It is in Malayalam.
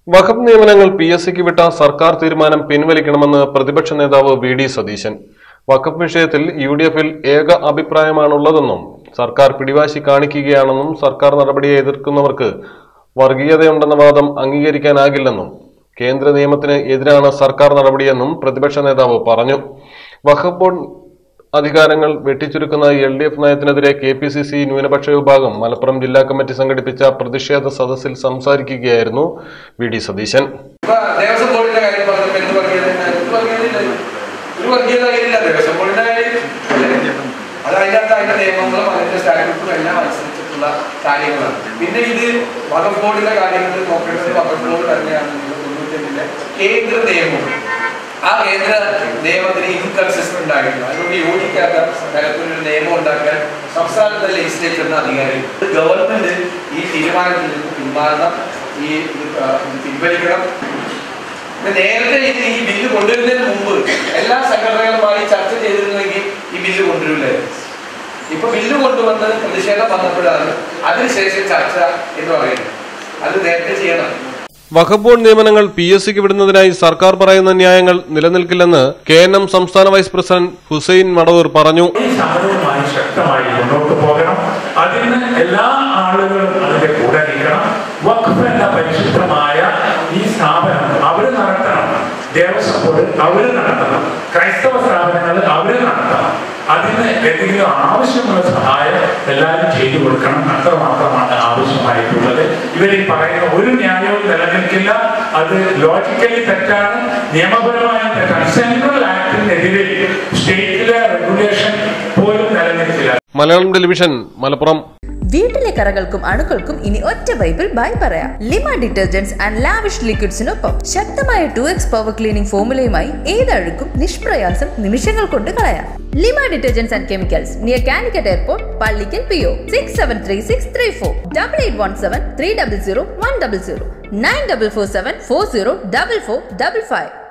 വഖഫ് നിയമനങ്ങൾ പി എസ് സിക്ക് വിട്ട സർക്കാർ തീരുമാനം പിൻവലിക്കണമെന്ന് പ്രതിപക്ഷ നേതാവ് വി ഡി സതീശൻ വഖഫ് വിഷയത്തിൽ യു ഡി എഫിൽ ഏക അഭിപ്രായമാണുള്ളതെന്നും സർക്കാർ പിടിവാശി കാണിക്കുകയാണെന്നും സർക്കാർ നടപടിയെ എതിർക്കുന്നവർക്ക് വർഗീയതയുണ്ടെന്ന വാദം അംഗീകരിക്കാനാകില്ലെന്നും കേന്ദ്ര നിയമത്തിന് എതിരാണ് സർക്കാർ നടപടിയെന്നും പ്രതിപക്ഷ നേതാവ് പറഞ്ഞു വഖഫ് ബോർഡ് അധികാരങ്ങൾ വെട്ടിച്ചുരുക്കുന്ന എൽ ഡി എഫ് നയത്തിനെതിരെ കെ പി സി സി ന്യൂനപക്ഷ വിഭാഗം മലപ്പുറം ജില്ലാ കമ്മിറ്റി സംഘടിപ്പിച്ച പ്രതിഷേധ സദസ്സിൽ സംസാരിക്കുകയായിരുന്നു വി ഡി സതീശൻ ഇപ്പൊ ദേവസ്വം ബോർഡിന്റെ കാര്യം പറഞ്ഞപ്പോ എന്ത് വർഗീയത എന്ത് വർഗീയതയില്ല ഒരു വർഗീയത ഇല്ല ദേവസ്വം ബോർഡിന്റെ കാര്യം അല്ലേ? അത് അതിനകത്ത് അതിന്റെ നിയമങ്ങളും അതിന്റെ സ്റ്റാറ്റ്യൂട്ടും എല്ലാം അനുസരിച്ചിട്ടുള്ള കാര്യങ്ങളാണ് പിന്നെ ഇത് വഖഫ് ബോർഡിന്റെ കാര്യങ്ങൾ നോക്കേണ്ടത് വഖഫ് ബോർഡ് തന്നെയാണ് തൊണ്ണൂറ്റഞ്ചിലെ കേന്ദ്ര നിയമം ആ കേന്ദ്ര നിയമത്തിന് ഇൻകൺസിസ്റ്റന്റ് ആയിട്ടില്ല അതുകൊണ്ട് യോജിക്കാത്ത തരത്തിലൊരു നിയമം ഉണ്ടാക്കാൻ സംസ്ഥാനത്തെ ലെജിസ്ലേച്ചറിന് അധികാരം ഗവൺമെന്റ് ഈ തീരുമാനത്തിൽ നിന്ന് പിന്മാറണം ഈ ഇത് ആ, ഇത് പിൻവലിക്കണം ഇത് നേരത്തെ ഇത് ഈ ബില്ല് കൊണ്ടുവരുന്നതിന് മുമ്പ് എല്ലാ സംഘടനകളുമായി ചർച്ച ചെയ്തിരുന്നെങ്കിൽ ഈ ബില്ല് കൊണ്ടുവരില്ലായിരുന്നു ഇപ്പൊ ബില്ല് കൊണ്ടുവന്ന് പ്രതിഷേധം വന്നപ്പോഴാണ് അതിനുശേഷം ചർച്ച എന്ന് പറയുന്നത് അത് നേരത്തെ ചെയ്യണം വഖഫ് ബോർഡ് നിയമനങ്ങൾ പി എസ് സിക്ക് വിടുന്നതിനായി സർക്കാർ പറയുന്ന ന്യായങ്ങൾ നിലനിൽക്കില്ലെന്ന് കെ എൻ എം സംസ്ഥാന വൈസ് പ്രസിഡന്റ് ഹുസൈൻ മടവൂർ പറഞ്ഞു ഈ സമരവുമായി ശക്തമായി മുന്നോട്ട് പോകണം അതിന് എല്ലാ ആളുകളും അതിന്റെ കൂടെ നിൽക്കണം വഖഫ് എന്ന പരിശുദ്ധമായ ഈ സ്ഥാപനം അവര് നടത്തണം ദേവസ്വം ബോർഡ് അവര് നടത്തണം ക്രൈസ്തവ സ്ഥാപനങ്ങൾ അവര് നടത്തണം അതിന് എന്തെങ്കിലും ആവശ്യമുള്ള സഹായം എല്ലാവരും ചെയ്തു കൊടുക്കണം അത്രമാത്രമാണ് ആവശ്യമായിട്ടുള്ളത് ഇവർ ഈ പറയുന്ന ഒരു ന്യായവും നിലനിൽക്കില്ല അത് ലോജിക്കലി തെറ്റാണ് നിയമപരമായ തെറ്റാണ് സെൻട്രൽ ആക്ടിനെതിരെ സ്റ്റേറ്റിലെ റെഗുലേഷൻ പോലും നിലനിൽക്കില്ല മലയാളം ടെലിവിഷൻ മലപ്പുറം വീട്ടിലെ കറകൾക്കും അണുക്കൾക്കും ഇനി ഒറ്റ പൈപ്പിൽ ബൈ പറയാം ലിമ ഡിറ്റർജന്റ്സ് ആൻഡ് ലാവിഷ് ലിക്വിഡ്സിനൊപ്പം ശക്തമായ ടു എക്സ് പവർ ക്ലീനിംഗ് ഫോമുലയുമായി ഏതഴുക്കും നിഷ്പ്രയാസം നിമിഷങ്ങൾ കൊണ്ട് കളയാം Lima detergents and chemicals near Calicut airport Pallikkal P O six seven three six three four double eight one seven three double zero one double zero nine double four seven four zero double four double five